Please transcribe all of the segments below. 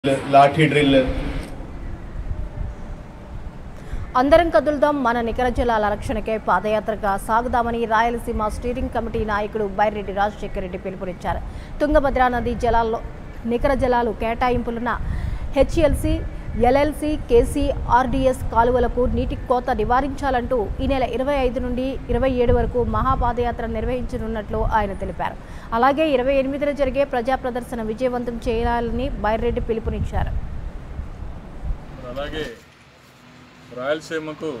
lathi drill అందరం కదులుదాం మన నికర జలాల రక్షణకే పాదయాత్రగా సాగుదామని రాయలసీమ స్టీరింగ్ కమిటీ నాయకుడు బైరెడ్డి రాజశేఖర రెడ్డి పిలుపునిచ్చారు తుంగభద్రా నది జలాల్లో నికర జలాలు కేటాయింపులున్న హెచ్ఎల్సి ఎల్ఎల్సి కేసీ ఆర్డీఎస్ కాలువలకు నీటి కోత నివారించాలంటూ ఈ నెల ఇరవై ఐదు నుండి ఇరవై ఏడు వరకు మహాపాదయాత్ర నిర్వహించనున్నట్లు ఆయన తెలిపారు అలాగే ఇరవై ఎనిమిదిన జరిగే ప్రజా ప్రదర్శన విజయవంతం చేయాలని బైరెడ్డి పిలుపునిచ్చారు అలాగే రాయలసీమకు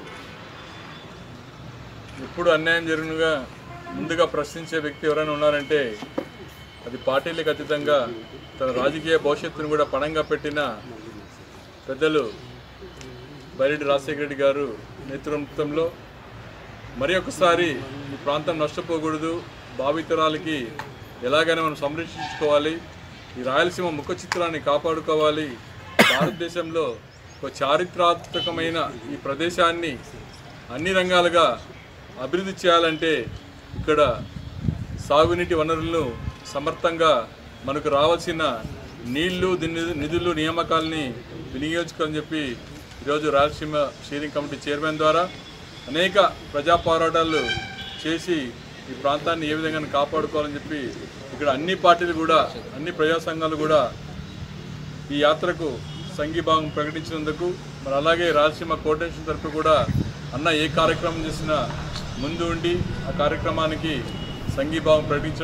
ఎప్పుడు అన్యాయం జరిగినగా ముందుగా ప్రశ్నించే వ్యక్తి ఎవరైనా ఉన్నారంటే అది పార్టీలకు అతీతంగా తన రాజకీయ భవిష్యత్తును కూడా పణంగా పెట్టిన పెద్దలు బైరెడ్డి రాజశేఖర రెడ్డి గారు నేతృత్వంలో మరి ఒకసారి ఈ ప్రాంతం నష్టపోకూడదు భావితరాలకి ఎలాగైనా మనం సంరక్షించుకోవాలి ఈ రాయలసీమ ముఖ చిత్రాన్ని కాపాడుకోవాలి భారతదేశంలో ఒక చారిత్రాత్మకమైన ఈ ప్రదేశాన్ని అన్ని రంగాలుగా అభివృద్ధి చేయాలంటే ఇక్కడ సాగునీటి వనరులను సమర్థంగా మనకు రావాల్సిన నీళ్లు దిన్ని- నిధులు నియామకాలని వినియోగించుకోవాలని చెప్పి ఈరోజు రాయలసీమ స్టీరింగ్ కమిటీ చైర్మన్ ద్వారా అనేక ప్రజా పోరాటాలు చేసి ఈ ప్రాంతాన్ని ఏ విధంగా కాపాడుకోవాలని చెప్పి ఇక్కడ అన్ని పార్టీలు కూడా అన్ని ప్రజా సంఘాలు కూడా ఈ యాత్రకు సంఘీభావం ప్రకటించినందుకు మరి అలాగే రాయలసీమ కోటేషన్ తరఫు కూడా అన్న ఏ కార్యక్రమం చేసినా ముందు ఉండి ఆ కార్యక్రమానికి సంఘీభావం ప్రకటించడం